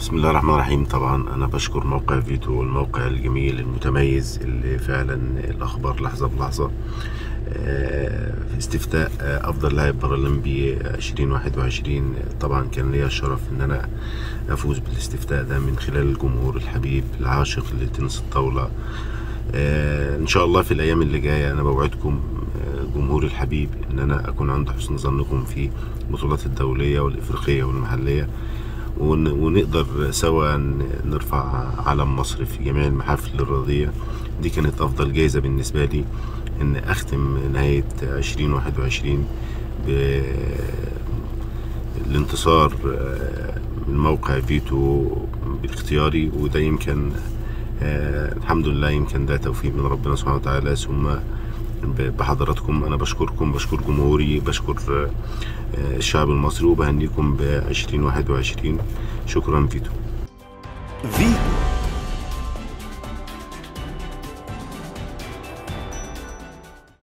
بسم الله الرحمن الرحيم طبعا انا بشكر موقع فيتو الموقع الجميل المتميز اللي فعلا الاخبار لحظه بلحظه آه، في استفتاء آه، افضل لاعب بارالمبي 2021 طبعا كان ليا الشرف ان انا افوز بالاستفتاء ده من خلال الجمهور الحبيب العاشق لتنس الطاوله آه، ان شاء الله في الايام اللي جايه انا بوعدكم آه، جمهوري الحبيب ان انا اكون عند حسن ظنكم في البطولات الدوليه والافريقيه والمحليه ون- ونقدر سوا ن- نرفع علم مصر في جميع المحافل الرياضيه دي كانت افضل جايزه بالنسبه لي ان اختم نهايه 2021 بالانتصار آه، من موقع فيتو باختياري وده يمكن آه، الحمد لله يمكن ده توفيق من ربنا سبحانه وتعالى ثم ب- بحضراتكم انا بشكركم بشكر جمهوري بشكر آه، آه، الشعب المصري وبهنيكم ب 2021 شكرا فيتو فيتو